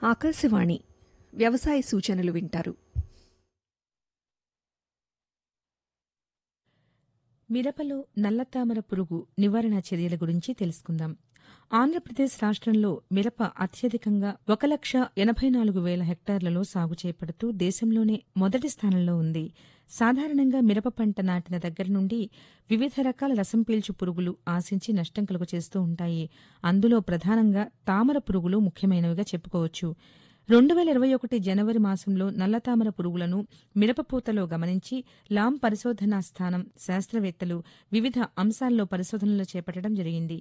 ఆకాశవాణి వ్యవసాయ సూచనలు వింటారు మిరపలో నల్లతామర పురుగు నివారణ చర్యల గురించి తెలుసుకుందాం ఆంధ్రప్రదేశ్ రాష్ట్రంలో మిరప అత్యధికంగా ఒక లక్ష ఎనభై నాలుగు వేల హెక్టార్లలో సాగు చేపడుతూ దేశంలోనే మొదటి స్థానంలో ఉంది సాధారణంగా మిరప పంట నాటిన దగ్గర నుండి వివిధ రకాల రసం పీల్చు పురుగులు ఆశించి నష్టం కలుగు చేస్తూ ఉంటాయి అందులో ప్రధానంగా తామర పురుగులు ముఖ్యమైనవిగా చెప్పుకోవచ్చు రెండు వేల ఇరవై ఒకటి జనవరి మాసంలో నల్లతామర పురుగులను మిరపపూతలో గమనించి లాం పరిశోధనా స్థానం శాస్త్రవేత్తలు వివిధ అంశాల్లో పరిశోధనలు చేపట్టడం జరిగింది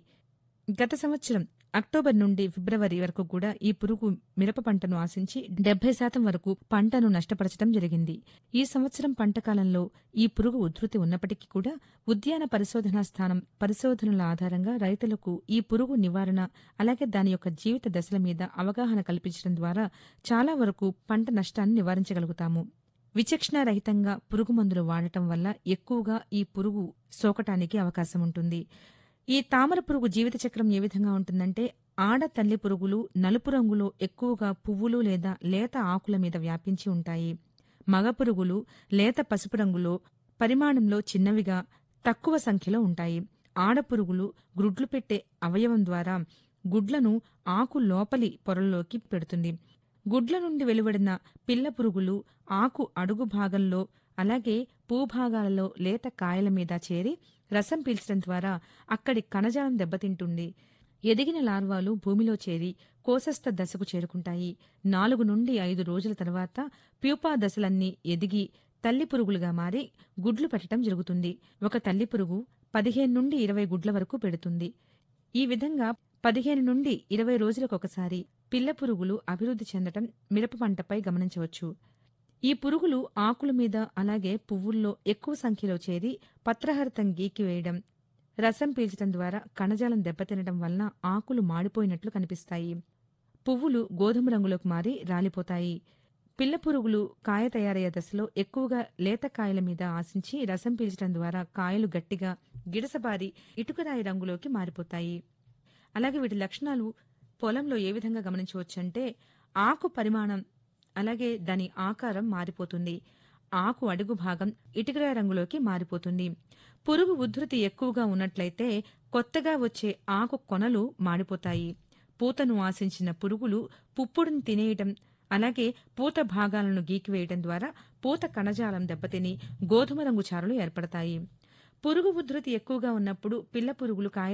గత సంవత్సరం అక్టోబర్ నుండి ఫిబ్రవరి వరకు కూడా ఈ పురుగు మిరప పంటను ఆశించి డెబ్బై శాతం వరకు పంటను నష్టపరచడం జరిగింది ఈ సంవత్సరం పంట కాలంలో ఈ పురుగు ఉధృతి ఉన్నప్పటికీ కూడా ఉద్యాన పరిశోధనా స్థానం పరిశోధనల ఆధారంగా రైతులకు ఈ పురుగు నివారణ అలాగే దాని యొక్క జీవిత దశల మీద అవగాహన కల్పించడం ద్వారా చాలా వరకు పంట నష్టాన్ని నివారించగలుగుతాము విచక్షణారహితంగా పురుగు మందులు వాడటం వల్ల ఎక్కువగా ఈ పురుగు సోకటానికి అవకాశం ఉంటుంది ఈ తామర పురుగు జీవిత చక్రం ఏ విధంగా ఉంటుందంటే ఆడ తల్లి పురుగులు నలుపు రంగులో ఎక్కువగా పువ్వులు లేదా లేత ఆకుల మీద వ్యాపించి ఉంటాయి మగ పురుగులు లేత పసుపు రంగులో పరిమాణంలో చిన్నవిగా తక్కువ సంఖ్యలో ఉంటాయి ఆడపురుగులు గ్రుడ్లు పెట్టే అవయవం ద్వారా గుడ్లను ఆకు లోపలి పొరల్లోకి పెడుతుంది గుడ్ల నుండి వెలువడిన పిల్ల పురుగులు ఆకు అడుగు భాగంలో అలాగే భూభాగాలలో లేత కాయల మీద చేరి రసం పీల్చడం ద్వారా అక్కడి కణజాలం దెబ్బతింటుంది ఎదిగిన లార్వాలు భూమిలో చేరి కోసస్థ దశకు చేరుకుంటాయి నాలుగు నుండి ఐదు రోజుల తర్వాత ప్యూపా దశలన్నీ ఎదిగి తల్లి పురుగులుగా మారి గుడ్లు పెట్టడం జరుగుతుంది ఒక తల్లి పురుగు పదిహేను నుండి ఇరవై గుడ్ల వరకు పెడుతుంది ఈ విధంగా పదిహేను నుండి ఇరవై రోజులకొకసారి పిల్ల పురుగులు అభివృద్ధి చెందటం మిరప పంటపై గమనించవచ్చు ఈ పురుగులు ఆకుల మీద అలాగే పువ్వుల్లో ఎక్కువ సంఖ్యలో చేరి పత్రహరితం గీకివేయడం రసం పీల్చడం ద్వారా కణజాలం దెబ్బతినడం వలన ఆకులు మాడిపోయినట్లు కనిపిస్తాయి పువ్వులు గోధుమ రంగులోకి మారి రాలిపోతాయి పిల్ల పురుగులు కాయ తయారయ్యే దశలో ఎక్కువగా లేత కాయల మీద ఆశించి రసం పీల్చడం ద్వారా కాయలు గట్టిగా గిడసబారి ఇటుకరాయి రంగులోకి మారిపోతాయి అలాగే వీటి లక్షణాలు పొలంలో ఏ విధంగా గమనించవచ్చంటే ఆకు పరిమాణం అలాగే దాని ఆకారం మారిపోతుంది ఆకు అడుగు భాగం ఇటుకరాయి రంగులోకి మారిపోతుంది పురుగు ఉధృతి ఎక్కువగా ఉన్నట్లయితే కొత్తగా వచ్చే ఆకు కొనలు మాడిపోతాయి పూతను ఆశించిన పురుగులు పుప్పుడును తినేయటం అలాగే పూత భాగాలను గీకివేయటం ద్వారా పూత కణజాలం దెబ్బతిని గోధుమ రంగు చారలు ఏర్పడతాయి పురుగు ఉధృతి ఎక్కువగా ఉన్నప్పుడు పిల్ల పురుగులు కాయ